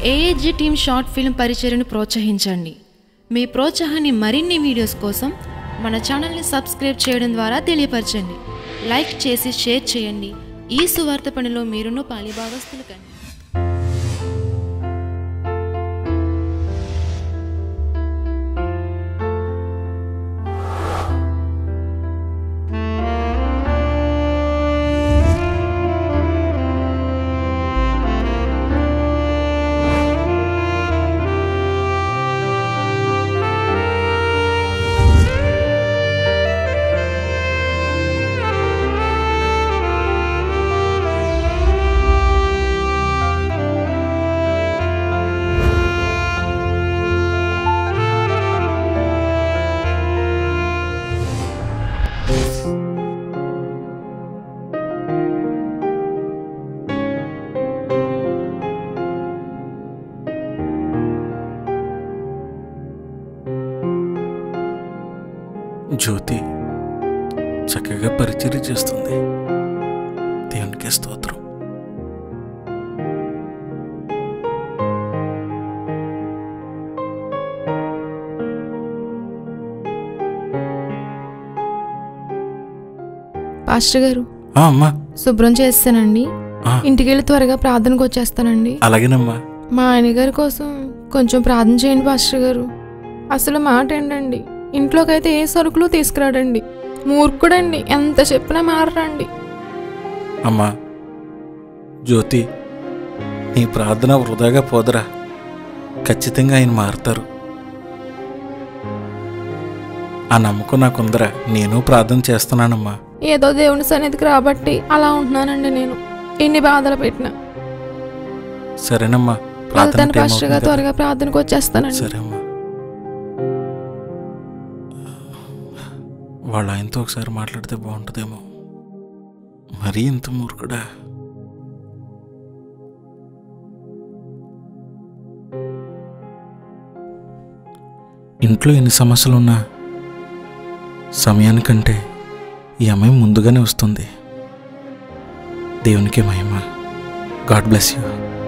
AAG team short film పరిచయను ప్రోత్సహించండి మీ ప్రోత్సాహాన్ని మరిన్ని వీడియోస్ కోసం మన ఛానల్ని సబ్స్క్రైబ్ చేయడం ద్వారా తెలియపరచండి లైక్ చేసి షేర్ చేయండి ఈ సువార్త పనిలో మీరును పాలిభాగస్తులు కండి జ్యోతి చక్కగా పరిచర్య చేస్తుంది దేవునికి స్తోత్రం పాస్టర్ గారు ఆ, అమ్మా శుభ్రం చేస్తానండి ఆ, ఇంటికి వెళ్ళి త్వరగా ప్రార్థనకు వచ్చేస్తానండి అలాగేనమ్మా మా ఆయన గారి కోసం కొంచెం ప్రార్థన చేయండి పాస్టర్ గారు అసలు మాట ఏంటండి ఇంట్లోకైతే ఏ సరుకులు తీసుకురాడండి మూర్ఖుడండి ఎంత చెప్పినా మారరండి అమ్మా జ్యోతి నీ ప్రార్థన వృధాగా పోదరా ఖచ్చితంగా ఆయన మారుతారు ఆ నమ్మకం నాకుందరా నేను ప్రార్థన చేస్తున్నానమ్మా ఏదో దేవుని సన్నిధికి రాబట్టి అలా ఉంటున్నానండి నేను ఎన్ని బాధలు పెట్టినా సరేనమ్మా ప్రార్థన వెళ్తాను టైం పాస్టర్ గారు అవుతుంది కదా. త్వరగా ప్రార్థనకు వచ్చేస్తానండి సరే అమ్మా వాళ్ళ ఆయనతో ఒకసారి మాట్లాడితే బాగుంటుందేమో మరీ ఇంత మూర్ఖుడా ఇంట్లో ఎన్ని సమస్యలున్నా సమయానికంటే ఈ అమ్మాయి ముందుగానే వస్తుంది దేవునికి మహిమ గాడ్ బ్లెస్ యూ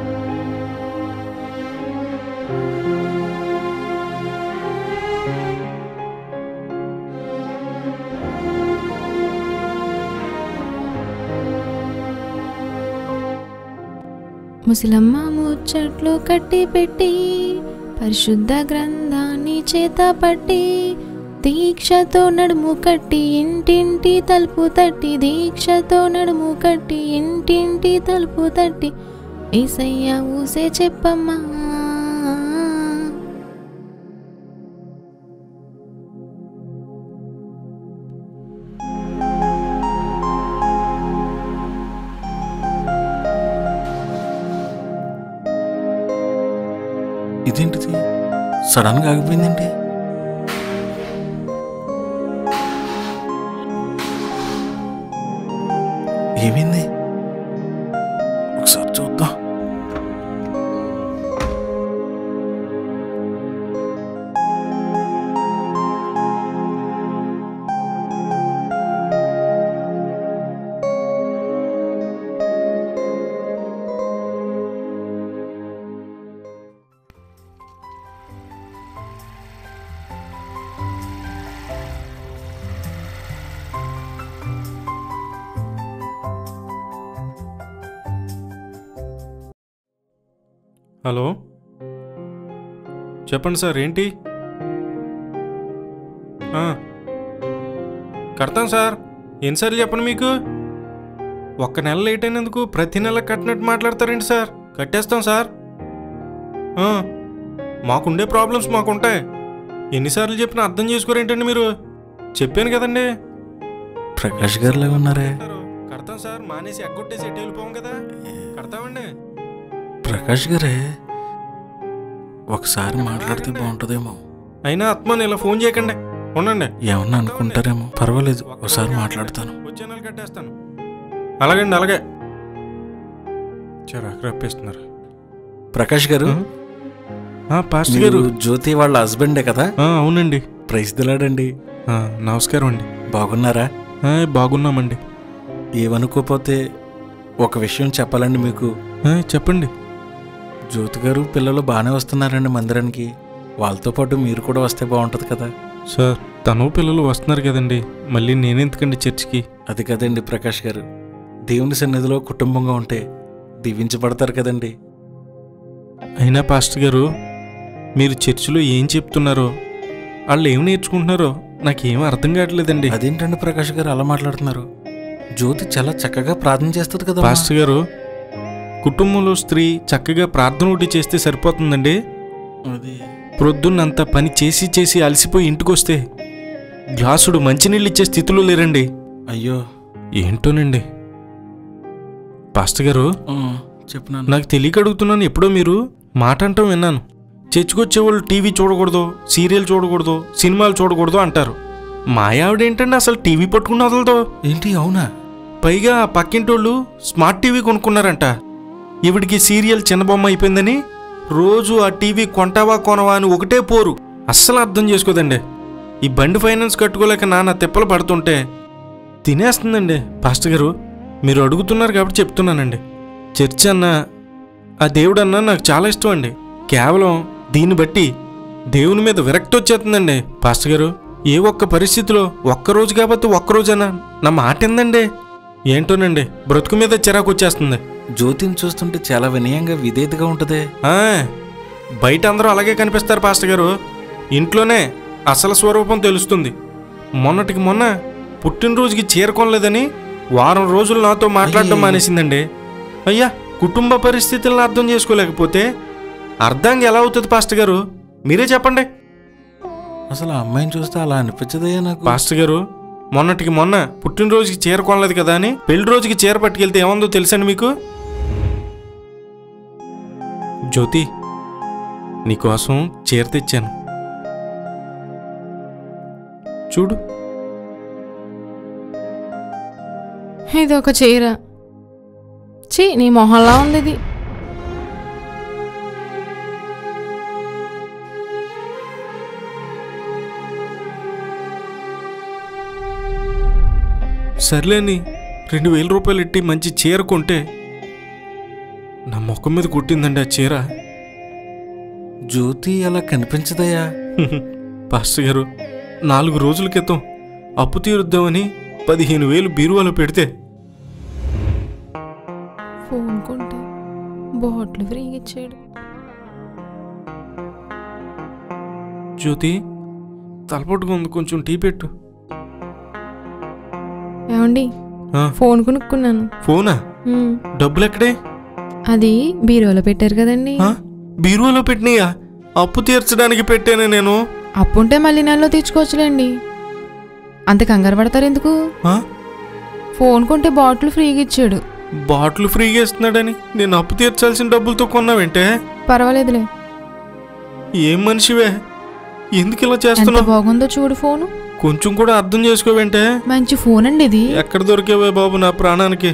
ముసలమ్మ ముచ్చట్లు కట్టి పెట్టి పరిశుద్ధ గ్రంథాన్ని చేత పట్టి దీక్షతో నడుము కట్టి ఇంటింటి తలుపు తట్టి దీక్షతో నడుము కట్టి ఇంటింటి తలుపు తట్టి ఏసయ్య ఊసే చెప్పమ్మా ఇదేంటిది సడన్గా ఆగిపోయిందేంటి ఏమైంది ఒకసారి చూద్దాం హలో చెప్పండి సార్ ఏంటి ఆ, కడతాం సార్ ఎన్నిసార్లు చెప్పండి మీకు ఒక్క నెల లేట్ అయినందుకు ప్రతి నెల కట్టినట్టు మాట్లాడతారేంటి సార్ కట్టేస్తాం సార్ ఆ, మాకుండే ప్రాబ్లమ్స్ మాకుంటాయి ఎన్నిసార్లు చెప్పినా అర్థం చేసుకోరేంటండి మీరు చెప్పాను కదండి ప్రకాష్ గారు ఉన్నారే కడతాం సార్ మానేసి ఎగ్గొట్టేసి ఎటు వెళ్ళిపోం కదా కడతామండి ప్రకాష్ గారే ఒకసారి మాట్లాడితే బాగుంటుందేమో అయినా ఆత్మని ఇలా ఫోన్ చేయకండి ఉండండి ఏమన్నా అనుకుంటారేమో పర్వాలేదు ఒకసారి మాట్లాడతాను వచ్చే నెల కట్టేస్తాను అలాగండి అలాగే చిరాకు రప్పిస్తున్నారు ప్రకాష్ గారు ఆ, పాస్టర్ మీరు గారు జ్యోతి వాళ్ళ హస్బెండే కదా ఆ, అవునండి ప్రైజ్ దిలాడండి ఆ, నమస్కారం అండి బాగున్నారా ఆ, బాగున్నామండి ఏమనుకోపోతే ఒక విషయం చెప్పాలండి మీకు ఆ, చెప్పండి జ్యోతి గారు పిల్లలు బాగానే వస్తున్నారండి మందిరానికి వాళ్ళతో పాటు మీరు కూడా వస్తే బాగుంటుంది కదా సార్ తను పిల్లలు వస్తున్నారు కదండి మళ్ళీ నేనెందుకండి చర్చికి అది కదండి ప్రకాష్ గారు దేవుని సన్నిధిలో కుటుంబంగా ఉంటే దీవించబడతారు కదండి అయినా పాస్టర్ గారు మీరు చర్చిలో ఏం చెప్తున్నారో వాళ్ళు ఏం నేర్చుకుంటున్నారో నాకేం అర్థం కావట్లేదండి అదేంటండి ప్రకాష్ గారు అలా మాట్లాడుతున్నారు జ్యోతి చాలా చక్కగా ప్రార్థన చేస్తుంది కదా పాస్టర్ గారు కుటుంబంలో స్త్రీ చక్కగా ప్రార్థన ఒకటి చేస్తే సరిపోతుందండి అది ప్రొద్దున్నంత పని చేసి చేసి అలసిపోయి ఇంటికొస్తే గ్లాసుడు మంచినీళ్ళు ఇచ్చే స్థితిలో లేరండి అయ్యో ఏంటోనండి పాస్టర్ గారు ఆ, చెప్పినాను నాకు తెలియక అడుగుతున్నాను ఎప్పుడో మీరు మాట అంటాం విన్నాను చర్చికొచ్చే వాళ్ళు టీవీ చూడకూడదు సీరియల్ చూడకూడదు సినిమాలు చూడకూడదు అంటారు మా ఆవిడ ఏంటంటే అసలు టీవీ పట్టుకున్న వదలదు ఏంటి అవునా పైగా ఆ పక్కింటోళ్ళు స్మార్ట్ టీవీ కొనుక్కున్నారంట ఈవిడికి సీరియల్ చిన్న బొమ్మ అయిపోయిందని రోజు ఆ టీవీ కొంటావా కొనవా అని ఒకటే పోరు అస్సలు అర్థం చేసుకోదండి ఈ బండి ఫైనాన్స్ కట్టుకోలేక నాన్న తిప్పలు పడుతుంటే తినేస్తుందండి పాస్టర్ గారు మీరు అడుగుతున్నారు కాబట్టి చెప్తున్నానండి చర్చ్ అన్న ఆ దేవుడు అన్న నాకు చాలా ఇష్టం అండి కేవలం దీన్ని బట్టి దేవుని మీద విరక్తి వచ్చేస్తుందండి పాస్టర్ గారు ఏ ఒక్క పరిస్థితిలో ఒక్కరోజు కాబట్టి ఒక్కరోజైనా నా మాట ఏందండి ఏంటోనండి బ్రతుకు మీద చిరాకు వచ్చేస్తుంది జ్యోతిని చూస్తుంటే చాలా వినయంగా విధేయతగా ఉంటదే ఆ, బయట అందరూ అలాగే కనిపిస్తారు పాస్టర్ గారు ఇంట్లోనే అసలు స్వరూపం తెలుస్తుంది మొన్నటికి మొన్న పుట్టినరోజుకి చేరుకోలేదని వారం రోజులు నాతో మాట్లాడడం అయ్యయ్యో. మానేసిందండి అయ్యా కుటుంబ పరిస్థితులను అర్థం చేసుకోలేకపోతే అర్థంగా ఎలా అవుతుంది పాస్టర్ గారు మీరే చెప్పండి అసలు ఆ అమ్మాయిని చూస్తే అలా అనిపించదయ్యా నాకు పాస్టర్ గారు మొన్నటికి మొన్న పుట్టినరోజుకి చీర కొనలేదు కదా అని పెళ్లి రోజుకి చీర పట్టుకెళ్తే ఏముందో తెలుసండి మీకు జ్యోతి నీకోసం చీర తెచ్చాను చూడు ఇది ఒక చీర చీ నీ మొహంలా ఉంది ఇది సర్లేని రెండు వేల రూపాయలు ఇట్టి మంచి చీర కొంటే నా ముఖం మీద కుట్టిందండి ఆ చీర జ్యోతి అలా కనిపించదయ్యా పాస్టర్ గారు నాలుగు రోజుల క్రితం అప్పు తీరుద్దామని పదిహేను వేలు బీరువాలో పెడితే ఫోన్ కొంటే బాటిల్ ఫ్రీగా ఇచ్చాడు జ్యోతి తలపట్టుకుంది కొంచెం టీ పెట్టు ఏమండి ఆ, ఫోన్ కొనుక్కున్నాను ఫోనా ఉమ్, డబ్బులు ఎక్కడే అది బీరువాలో పెట్టారు కదండి ఆ, బీరువాలో పెట్టినయా అప్పు తీర్చడానికి పెట్టానే నేను అప్పుంటే మళ్ళీ నెలలో తీర్చుకోవచ్చులేండి అంత కంగారు పడతారు ఎందుకు ఆ, ఫోన్ కొంటే బాటిల్ ఫ్రీగా ఇచ్చాడు బాటిల్ ఫ్రీగా ఇస్తున్నాడని నేను అప్పు తీర్చాల్సిన డబ్బులతో కొన్నావంటే పర్వాలేదులే ఏం మనిషివే ఎందుకు ఇలా ఎంత చేస్తున్నావు బాగుందో చూడు ఫోను కొంచెం కూడా అర్థం చేసుకోవేంటే మంచి ఫోన్ అండి ఇది ఎక్కడ దొరికేవే బాబు నా ప్రాణానికి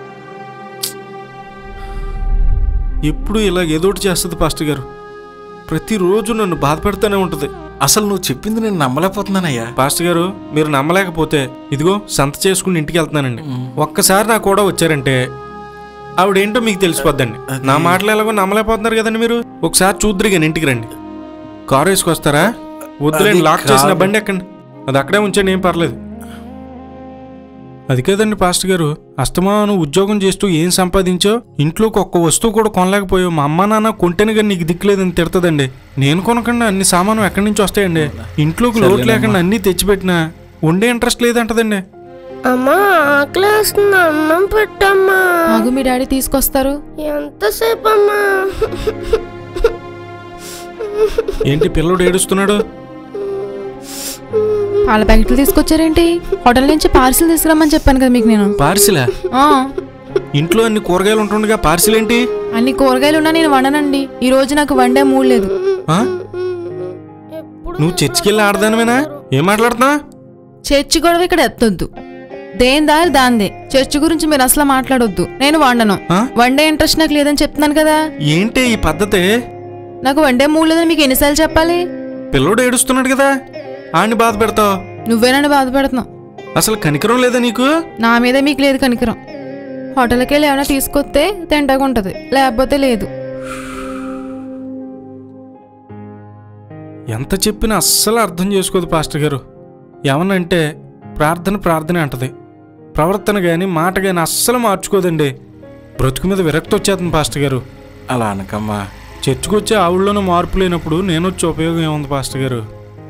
ఎప్పుడు ఇలా ఏదోటి చేస్తుంది పాస్టర్ గారు ప్రతిరోజు నన్ను బాధపెడతానే ఉంటుంది అసలు నువ్వు చెప్పింది నేను నమ్మలేకపోతున్నానయ్యా పాస్టర్ గారు మీరు నమ్మలేకపోతే ఇదిగో సంత చేసుకుని ఇంటికి వెళ్తున్నానండి మ్. ఒక్కసారి నా కూడా వచ్చారంటే ఆవిడేంటో మీకు తెలిసిపోద్దండి అది- నా మాటలు ఎలాగో నమ్మలేకపోతున్నారు కదండి మీరు ఒకసారి చూద్దరు కానీ ఇంటికి రండి కారు వేసుకొస్తారా వద్దులేండి అది లాక్ చేసిన కాదు. బండి ఎక్కండి అది అక్కడే ఉంచండి ఏం పర్లేదు అది కదండి పాస్టర్ గారు అస్తమాను ఉద్యోగం చేస్తూ ఏం సంపాదించో ఇంట్లోకి ఒక్క వస్తువు కూడా కొనలేకపోయావు మా అమ్మ నాన్న కొంటేనే కానీ నీకు దిక్కులేదని తిడతదండి నేను కొనకుండా అన్ని సామాను ఎక్కడి నుంచి వస్తాయండి ఇంట్లోకి లోటు సర్లేనమ్మా. లేకుండా అన్నీ తెచ్చిపెట్టినా వండే ఇంట్రెస్ట్ లేదంటదండి అమ్మా ఆకలేస్తుంది అన్నం పెట్టమ్మా ఆగు మీ డాడీ తీసుకొస్తారు ఎంతసేపు అమ్మా ఏంటి పిల్లడు ఏడుస్తున్నాడు పాల ప్యాకెట్లు తీసుకొచ్చారేంటి హోటల్ నుంచి పార్సిల్ తీసుకురమ్మని చెప్పాను కదా మీకు నేను పార్సిలా ఆ, ఇంట్లో అన్ని కూరగాయలు ఉంటుండగా పార్సిల్ ఏంటి అన్ని కూరగాయలు ఉన్నా నేను వండనండి ఈ రోజు నాకు వండే మూడు లేదు ఆ? ఎప్పుడు నువ్వు చర్చికి వెళ్ళి ఆడదానివేనా ఏం మాట్లాడుతున్నా చర్చి గొడవ ఇక్కడ ఎత్తొద్దు దేని దారి దాందే చర్చి గురించి మీరు అసలు మాట్లాడొద్దు నేను వండను ఆ? వండే ఇంట్రెస్ట్ నాకు లేదని చెప్తున్నాను కదా ఏంటి ఈ పద్ధతి నాకు వండే మూడు లేదని మీకు ఎన్నిసార్లు చెప్పాలి పిల్లోడు ఏడుస్తున్నాడు కదా ఆడిని బాధ పెడతావు నువ్వే నన్ను బాధపడుతున్నావు అసలు కనికరం లేదా నీకు నా మీద మీకు లేదు కనికరం హోటల్కి వెళ్ళి ఏమైనా తీసుకొస్తే తింటాగా ఉంటుంది లేకపోతే లేదు ఎంత చెప్పినా అస్సలు అర్థం చేసుకోదు పాస్టర్ గారు ఏమనంటే ప్రార్థన ప్రార్థనే అంటది ప్రవర్తన కానీ మాట కానీ అస్సలు మార్చుకోదండి బ్రతుకు మీద విరక్తి వచ్చేస్తుంది పాస్టర్ గారు అలా అనకమ్మా చర్చికి వచ్చే ఆవిడలోనూ మార్పు లేనప్పుడు నేను వచ్చే ఉపయోగం ఏముంది పాస్టర్ గారు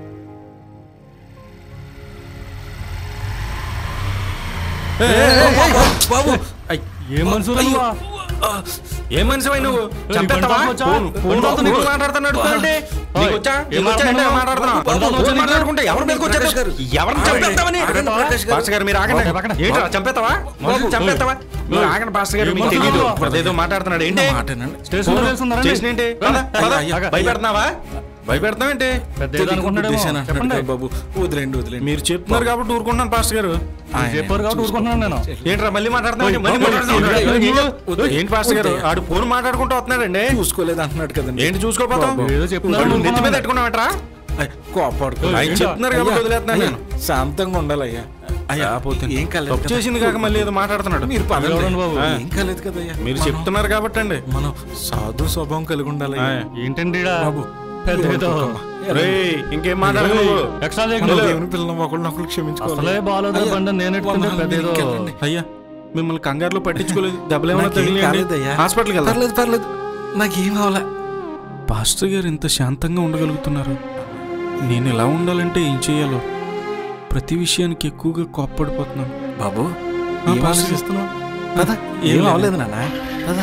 బాబు అయ్, ఏ మనుషులు నువ్వా? ఏ మనిషి నువ్వు ఏయ్, చంపేస్తావా? బండి వచ్చా? ఫోన్- ఫోన్ బండి ఫోన్ నీకు? మాట్లాడుతున్నాడు అంటే నీకు వచ్చా? ఏం నీకు వచ్చా? అంటే మాట్లాడుతున్నావు? మాట్లాడుతున్నావు. బండి ఫోన్ వచ్చా నీకు? మాట్లాడుకుంటే ఎవరి మీదకి వచ్చేది? ప్రకాష్ గారు. ఎవరిని చంపేస్తావని? ఆగండి, ప్రకాష్ గారు. పాస్టర్ గారు మీరు ఆగండి ఆగండి. ఏంట్రా చంపేస్తావా మనుషులు చంపేస్తావా మీరు ఆగండి పాస్టర్ గారు ఏం మీకు తెలియదు మాట్లాడుతున్నావు? ఇప్పుడు ఏదో మాట్లాడుతున్నాడు ఏంటి నా మాటేనండి స్టేషన్ లో తెలుస్తుందా రండి. చేసిన ఏంటి పద, పద. అయ్యా, అయ్యా. భయపెడుతున్నావా భయపెడతావు ఏంటి పెద్ద ఏదో అనుకుంటున్నాడేమో. ఉద్దేశాన్ని అంటున్నాడు చెప్పండి కదా బాబు వదిలేండి వదిలేండి మీరు చెప్తున్నారు కాబట్టి ఊరుకుంటున్నాను పాస్టర్ గారు మీరు చెప్పారు కాబట్టి ఊరుకుంటున్నాను నేను ఏంట్రా మళ్ళీ మాట్లాడుతున్నావు ఓయ్, మళ్ళీ ఓయ్, మాట్లాడుతున్నావు ఓయ్, ఓయ్, ఏంటి? ఓయ్, ఏంటి పాస్టర్ గారు ఓయ్. ఆడు ఫోన్ మాట్లాడుకుంటూ వస్తున్నాడండి చూసుకోలేదు అంటున్నాడు కదండి ఏంటి చూసుకోపోతాం బాబు. ఏదో చెప్తున్నారు వాడు నెత్తి మీద అనుకున్నాను. పెట్టుకున్నావట్రా అయ్, కోపాడుకో ఓయ్, ఆయన ఏంటా? చెప్తున్నారు కాబట్టి అయ్యా, వదిలేస్తున్నాను అయ్యా, నేను శాంతంగా ఉండాలయ్యా అయ్యా పోతే ఏం కాలేదు తప్పు కదా. చేసింది కాక మళ్ళీ ఏదో మాట్లాడుతున్నాడు మీరు పదండి. ఎవరండి బాబు? ఏం కాలేదు కదయ్యా మీరు మనం- చెప్తున్నారు కాబట్టి అండి మనం సాధు స్వభావం కలిగి ఉండాలి ఆ, ఏంటండి ఈడ? బాబు పెద్ద ఏదో. రేయ్ ఇంకేం మాట్లాడకు ఏయ్, నువ్వు. ఎక్స్ట్రా మన చేయకండి. దేవుని పిల్లలు ఒకళ్ళనొకళ్ళు క్షమించుకోవాలి అసలే బాగాలేదు అయ్యా, బండి నేను ఎట్టుకుంటే వందనాలు పెద్ద ఏదో. మీకు వెళ్ళండి. అయ్యా మిమ్మల్ని కంగారులో పట్టించుకోలేదు దెబ్బలు ఏమైనా నాకేం తగిలియండి కాలేదయ్యా. హాస్పిటల్కి వెళ్దాం పర్లేదు పర్లేదు నాకేం అవలా పాస్టర్ గారు ఇంత శాంతంగా ఉండగలుగుతున్నారు నేను ఎలా ఉండాలంటే ఏం చేయాలో ప్రతి విషయానికి ఎక్కువగా కోప్పడిపోతున్నాను బాబు ఆ, ఏం పాస్టర్ ఆలోచిస్తున్నావు పద ఏం ఏం లేదు. అవలేదు నాన్న పద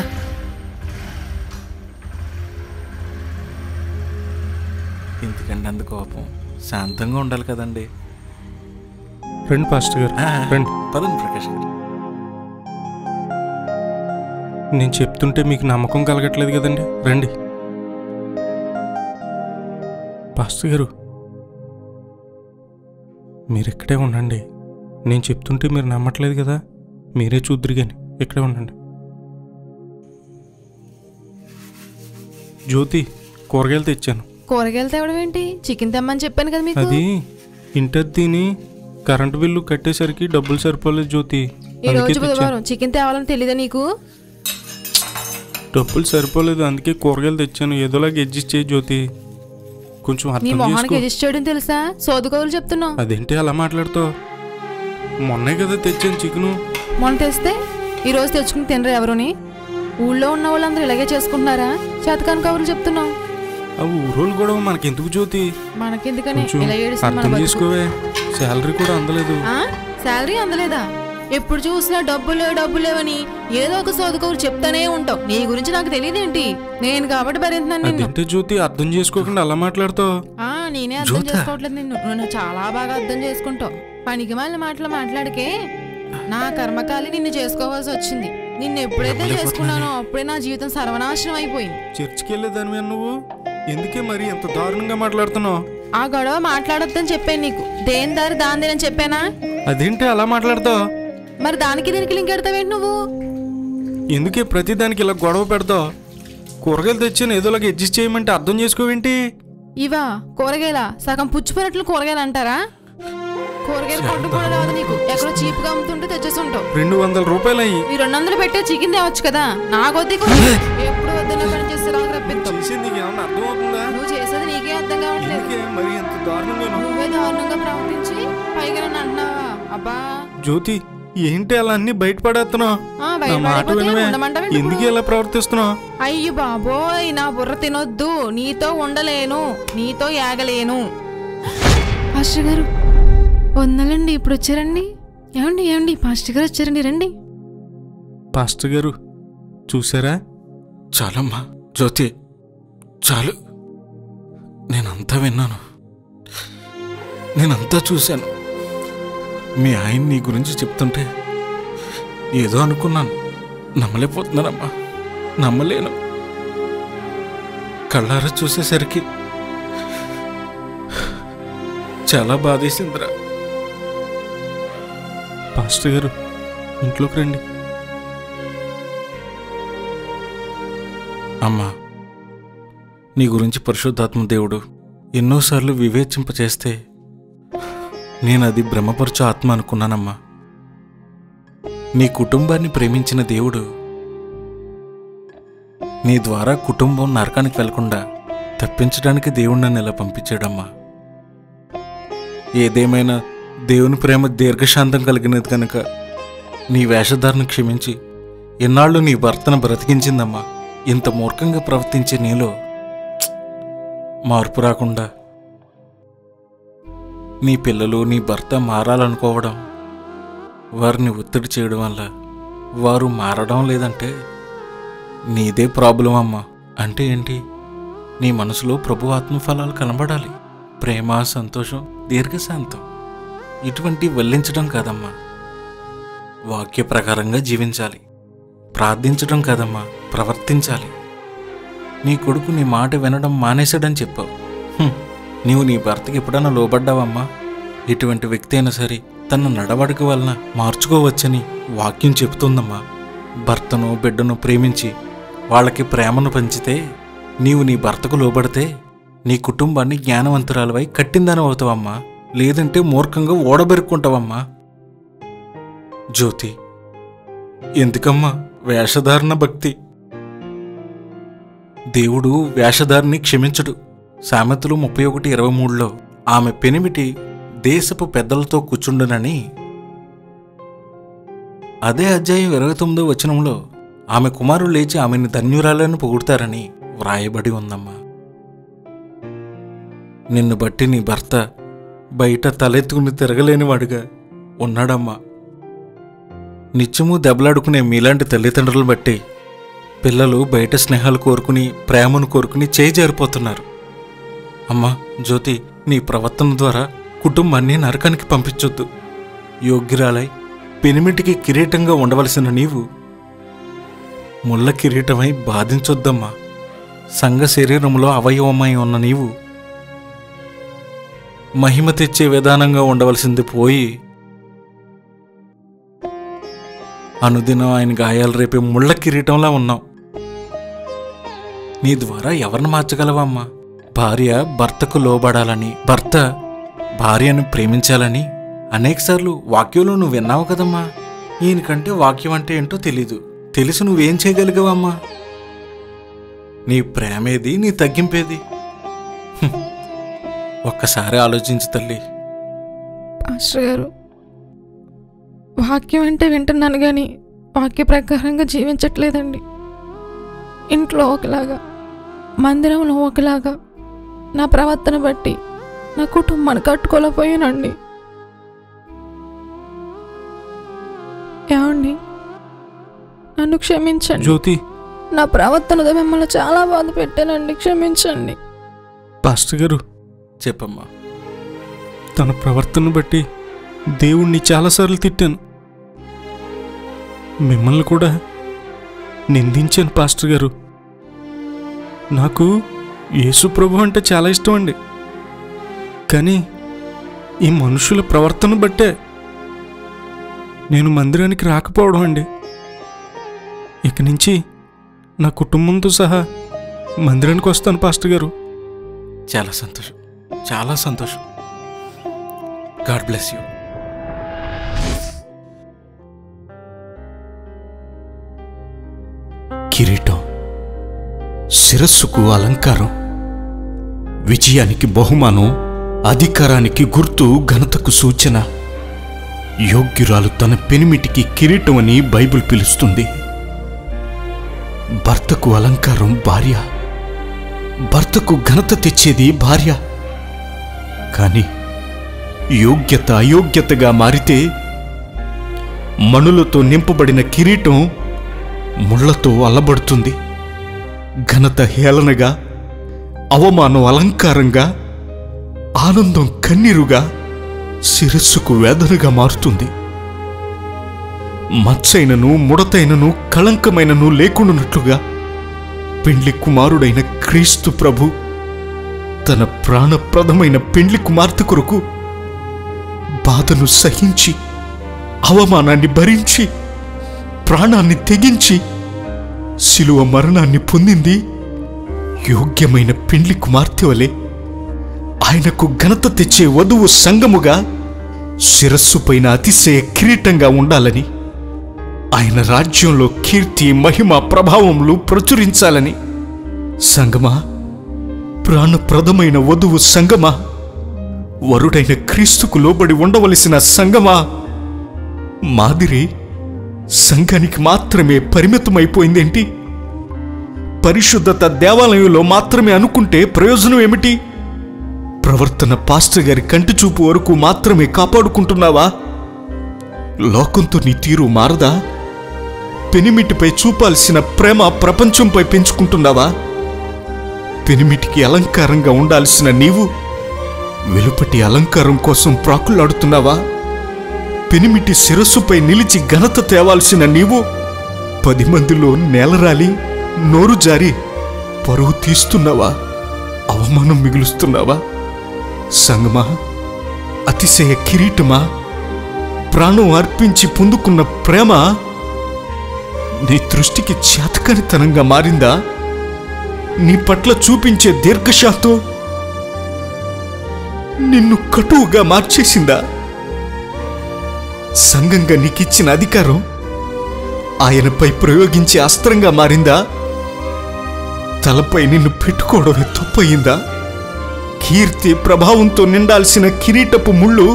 ఎందుకండి అంత కోపం శాంతంగా ఉండాలి కదండి రండి పాస్టర్ గారు ఆ, రండి పదండి ప్రకాష్ గారు నేను చెప్తుంటే మీకు నమ్మకం కలగట్లేదు కదండి రండి పాస్టర్ గారు మీరు ఇక్కడే ఉండండి నేను చెప్తుంటే మీరు నమ్మట్లేదు కదా మీరే చూద్దరు కానీ ఇక్కడే ఉండండి జ్యోతి కూరగాయలు తెచ్చాను కూరగాయలు తేవడం ఏంటి చికెన్ తెమ్మని చెప్పాను కదా మీకు అది ఇంటర్ తిని కరెంటు బిల్లు కట్టేసరికి డబ్బులు సరిపోలేదు జ్యోతి ఈ అందుకే రోజు తెచ్చాను బుధవారం చికెన్ తేవాలని తెలీదా నీకు డబ్బులు సరిపోలేదు అందుకే కూరగాయలు తెచ్చాను ఏదోలాగా అడ్జస్ట్ చేయి జ్యోతి కొంచెం నీ అర్థం మొహానికి చేసుకో ఎజిస్ట్ చేయడం తెలుసా సోదుకోవులు చెప్తున్నావు అదేంటి అలా మాట్లాడుతావు మొన్నే కదా తెచ్చాను చికెను మొన్న తెస్తే ఈ రోజు తెచ్చుకుని తినరు ఎవరుని ఊళ్ళో ఉన్న వాళ్ళందరూ ఇలాగే చేసుకుంటున్నారా చేతకాని కబుర్లు చెప్తున్నావు ఆ ఊరోళ్ళు కూడా మనకెందుకు జ్యోతి మనకెందుకని కొంచెం ఇలా ఏడుస్తుంది మన అర్థం బతుకు. చేసుకోవే శాలరీ కూడా అందలేదు ఆ? శాలరీ అందలేదా ఎప్పుడు చూసినా డబ్బులు డబ్బులు లేవని ఏదో ఒక సోదుకోరు చెప్తానే ఉంటావు నీ గురించి నాకు తెలియదేంటి నేను కాబట్టి భరించున్నాను నిన్ను అదేంటే జ్యోతి అర్థం చేసుకోకుండా అలా మాట్లాడుతావు ఆ నేనే అర్థం చేసుకోవట్లేదు నిన్ను నువ్వు నన్ను చాలా బాగా అర్థం చేసుకుంటావు పనికి మాలిన మాటలు మాట్లాడికే నా కర్మకాలి నిన్ను చేసుకోవాల్సి వచ్చింది నిన్ను ఎప్పుడైతే చేసుకున్నానో అప్పుడే నా జీవితం సర్వనాశనం అయిపోయింది చర్చికి వెళ్ళేదానివే నువ్వు ఎందుకే మరి ఎంత దారుణంగా మాట్లాడుతున్నావు ఆ గొడవ మాట్లాడొద్దని చెప్పాను నీకు దేని దారి దాని చెప్పానా అదేంటి అలా మాట్లాడతావు మరి దానికి దీనికి లింక్ ఎడతావేంటి నువ్వు ఎందుకే ప్రతిదానికి ఇలా గొడవ పెడతావు కూరగాయలు తెచ్చాను ఏదోలాగా అడ్జస్ట్ చేయమంటే అర్థం చేసుకోవేంటి ఇవా కూరగాయల సగం పుచ్చిపోయినట్లు కూరగాయలు అంటారా కూరగాయలు కొట్టు కూడా రాదు నీకు ఎక్కడో చీప్ గా అమ్ముతుంటే తెచ్చేస్తుంటావు రెండు వందల రూపాయలు అయ్యి ఈ రెండు వందలు పెట్టే చికెన్ తేవచ్చు కదా నా కొద్ది ఎప్పుడు వద్దన్న పని చేస్తే రాకు రప్పిస్తావు చేసింది నీకు ఏమన్నా అర్థం అవుతుందా నువ్వు చేసేది నీకే అర్థం కావట్లేదు ఎందుకే మరి ఎంత దారుణంగా నువ్వే దారుణంగా ప్రవర్తించి పైగా నన్ను అంటున్నావా అబ్బా జ్యోతి ఏంటి అలా అన్ని బయటపడేస్తున్నావు ఆ, నా మాట బయటపడిపోతే వినవే ఉండమంటావేంటి ఎందుకు ఇప్పుడు? ఇలా ప్రవర్తిస్తున్నావు అయ్యి బాబోయ్ నా బుర్ర తినొద్దు నీతో ఉండలేను నీతో యాగలేను పాస్టర్ గారు వందలండి ఇప్పుడు వచ్చారండి ఏమండి ఏమండి పాస్టర్ గారు వచ్చారండి రండి పాస్టర్ గారు చూసారా చాలమ్మా జ్యోతి చాలు నేనంతా విన్నాను నేనంతా చూశాను మీ ఆయన నీ గురించి చెప్తుంటే ఏదో అనుకున్నాను నమ్మలేకపోతున్నానమ్మా నమ్మలేను కళ్ళారా చూసేసరికి చాలా బాధేసిందిరా పాస్టర్ గారు ఇంట్లోకి రండి అమ్మా నీ గురించి పరిశుద్ధాత్మ దేవుడు ఎన్నోసార్లు వివేచింపచేస్తే నేను అది భ్రమపరచు ఆత్మ అనుకున్నానమ్మా నీ కుటుంబాన్ని ప్రేమించిన దేవుడు నీ ద్వారా కుటుంబం నరకానికి వెళ్లకుండా తప్పించడానికి దేవుడు నన్ను ఇలా పంపించాడమ్మా ఏదేమైనా దేవుని ప్రేమ దీర్ఘశాంతం కలిగినది కనుక నీ వేషధారణ క్షమించి ఎన్నాళ్ళు నీ భర్తను బ్రతికించిందమ్మా ఇంత మూర్ఖంగా ప్రవర్తించే నీలో ప్చ్! మార్పు రాకుండా నీ పిల్లలు నీ భర్త మారాలనుకోవడం వారిని ఒత్తిడి చేయడం వల్ల వారు మారడం లేదంటే నీదే ప్రాబ్లం అమ్మా అంటే ఏంటి నీ మనసులో ప్రభు ఆత్మఫలాలు కనబడాలి ప్రేమ సంతోషం దీర్ఘశాంతం ఇటువంటి వెల్లించడం కాదమ్మా వాక్య ప్రకారంగా జీవించాలి ప్రార్థించడం కాదమ్మా ప్రవర్తించాలి నీ కొడుకు నీ మాట వినడం మానేశాడని చెప్పావు హ్మ్, నీవు నీ భర్తకి ఎప్పుడన్నా లోబడ్డావమ్మా ఇటువంటి వ్యక్తి అయినా సరే తన నడవడిక వలన మార్చుకోవచ్చని వాక్యం చెబుతుందమ్మా భర్తను బిడ్డను ప్రేమించి వాళ్ళకి ప్రేమను పంచితే నీవు నీ భర్తకు లోబడితే నీ కుటుంబాన్ని జ్ఞానవంతురాలవై కట్టిందని అవుతావమ్మా లేదంటే మూర్ఖంగా ఓడబెరుక్కుంటావమ్మా జ్యోతి ఎందుకమ్మా వేషధారణ భక్తి దేవుడు వేషధారిని క్షమించడు సామెతలు ముప్పై ఒకటి ఇరవై మూడులో ఆమె పెనిమిటి దేశపు పెద్దలతో కూర్చుండునని అదే అధ్యాయం ఇరవై తొమ్మిదో వచనంలో ఆమె కుమారులు లేచి ఆమెను ధన్యురాలను పొగుడతారని వ్రాయబడి ఉందమ్మా నిన్ను బట్టి నీ భర్త బయట తలెత్తుకుని తిరగలేనివాడుగా ఉన్నాడమ్మా నిత్యము దెబ్బలాడుకునే మీలాంటి తల్లిదండ్రులు బట్టి పిల్లలు బయట స్నేహాలు కోరుకుని ప్రేమను కోరుకుని చేయి జారిపోతున్నారు అమ్మా జ్యోతి నీ ప్రవర్తన ద్వారా కుటుంబాన్ని నరకానికి పంపించొద్దు యోగ్యురాలై పెనిమిటికి కిరీటంగా ఉండవలసిన నీవు ముళ్ళ కిరీటమై బాధించొద్దమ్మా సంఘ శరీరంలో అవయవమై ఉన్న నీవు మహిమ తెచ్చే విధానంగా ఉండవలసింది పోయి అనుదినం ఆయన గాయాలు రేపే ముళ్ళ కిరీటంలా ఉన్నాం నీ ద్వారా ఎవరిని మార్చగలవమ్మా భార్య భర్తకు లోబడాలని భర్త భార్యను ప్రేమించాలని అనేకసార్లు వాక్యంలో నువ్వు విన్నావు కదమ్మా ఈయనకంటే వాక్యం అంటే ఏంటో తెలీదు తెలిసి నువ్వేం చేయగలిగావమ్మా నీ ప్రేమేది నీ తగ్గింపేది హ్మ్. ఒక్కసారి ఆలోచించు తల్లి పాస్టర్ గారు వాక్యం అంటే వింటున్నాను కానీ వాక్య ప్రకారంగా జీవించట్లేదండి ఇంట్లో ఒకలాగా మందిరంలో ఒకలాగా నా ప్రవర్తన బట్టి నా కుటుంబాన్ని కట్టుకోలేకపోయానండి ఏమండి నన్ను క్షమించండి జ్యోతి నా ప్రవర్తనతో మిమ్మల్ని చాలా బాధ పెట్టానండి క్షమించండి పాస్టర్ గారు చెప్పమ్మా తన ప్రవర్తన బట్టి దేవుణ్ణి చాలాసార్లు తిట్టాను మిమ్మల్ని కూడా నిందించాను పాస్టర్ గారు నాకు యేసు ప్రభు అంటే చాలా ఇష్టం అండి కానీ ఈ మనుషుల ప్రవర్తన బట్టే నేను మందిరానికి రాకపోవడం అండి ఇక నుంచి నా కుటుంబంతో సహా మందిరానికి వస్తాను పాస్టర్ గారు చాలా సంతోషం చాలా సంతోషం గాడ్ బ్లెస్ యూ కిరీటం శిరస్సుకు అలంకారం విజయానికి బహుమానం అధికారానికి గుర్తు ఘనతకు సూచన యోగ్యురాలు తన పెనిమిటికి కిరీటం అని బైబిల్ పిలుస్తుంది భర్తకు అలంకారం భార్య భర్తకు ఘనత తెచ్చేది భార్య కాని యోగ్యత అయోగ్యతగా మారితే మణులతో నింపబడిన కిరీటం ముళ్లతో అల్లబడుతుంది ఘనత హేళనగా అవమానం అలంకారంగా ఆనందం కన్నీరుగా శిరస్సుకు వేదనగా మారుతుంది మచ్చైనను ముడతైనను కళంకమైనను లేకుండానట్లుగా పెండ్లి కుమారుడైన క్రీస్తు ప్రభు తన ప్రాణప్రదమైన పెండ్లి కుమార్తె కొరకు బాధను సహించి అవమానాన్ని భరించి ప్రాణాన్ని తెగించి శిలువ మరణాన్ని పొందింది యోగ్యమైన పెండ్లి కుమార్తె వలె ఆయనకు ఘనత తెచ్చే వధువు సంగముగా శిరస్సు పైన అతిశయ కిరీటంగా ఉండాలని ఆయన రాజ్యంలో కీర్తి మహిమ ప్రభావములు ప్రచురించాలని సంగమా ప్రాణప్రదమైన వధువు సంగమా వరుడైన క్రీస్తుకు లోబడి ఉండవలసిన సంగమా మాదిరి సంఘానికి మాత్రమే పరిమితమైపోయిందేంటి పరిశుద్ధత దేవాలయంలో మాత్రమే అనుకుంటే ప్రయోజనం ఏమిటి ప్రవర్తన పాస్టర్ గారి కంటి చూపు వరకు మాత్రమే కాపాడుకుంటున్నావా లోకంతో నీ తీరు మారదా పెనిమిటిపై చూపాల్సిన ప్రేమ ప్రపంచంపై పెంచుకుంటున్నావా పెనిమిటికి అలంకారంగా ఉండాల్సిన నీవు వెలుపటి అలంకారం కోసం ప్రాకులాడుతున్నావా పెనిమిటి శిరస్సుపై నిలిచి ఘనత తేవాల్సిన నీవు పది మందిలో నేలరాలి నోరు జారి పరువు తీస్తున్నావా అవమానం మిగులుస్తున్నావా సంగమా అతిశయ కిరీటమా ప్రాణం అర్పించి పొందుకున్న ప్రేమ నీ దృష్టికి చేతకనితనంగా మారిందా నీ పట్ల చూపించే దీర్ఘశాంతం నిన్ను కటువుగా మార్చేసిందా సంఘంగా నీకిచ్చిన అధికారం ఆయనపై ప్రయోగించే అస్త్రంగా మారిందా తలపై నిన్ను పెట్టుకోవడమే తప్పయిందా కీర్తి ప్రభావంతో నిండాల్సిన కిరీటపు ముళ్ళు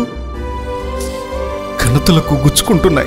ఘనతలకు గుచ్చుకుంటున్నాయి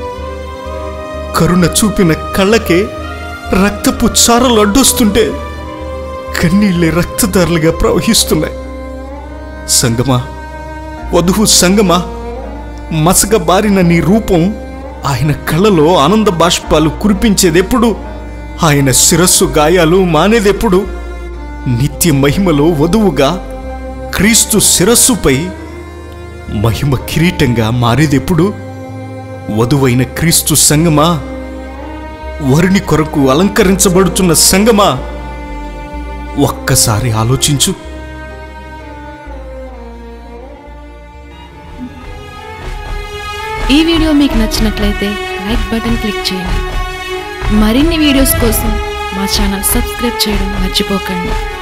కరుణ చూపిన కళ్ళకే రక్తపు చారలు అడ్డొస్తుంటే కన్నీళ్ళే రక్తదారులుగా ప్రవహిస్తున్నాయి సంగమా వధువు సంగమా మసక బారిన నీ రూపం ఆయన కళ్ళలో ఆనంద బాష్పాలు కురిపించేదెప్పుడు ఆయన శిరస్సు గాయాలు మానేదెప్పుడు నిత్య మహిమలో వధువుగా క్రీస్తు శిరస్సుపై మహిమ కిరీటంగా మారేదెప్పుడు వధువైన క్రీస్తు సంగమా వరుని కొరకు అలంకరించబడుతున్న సంగమా ఒక్కసారి ఆలోచించు ఈ వీడియో మీకు నచ్చినట్లయితే లైక్ బటన్ క్లిక్ చేయండి మరిన్ని వీడియోస్ కోసం మా ఛానల్ సబ్స్క్రైబ్ చేయడం మర్చిపోకండి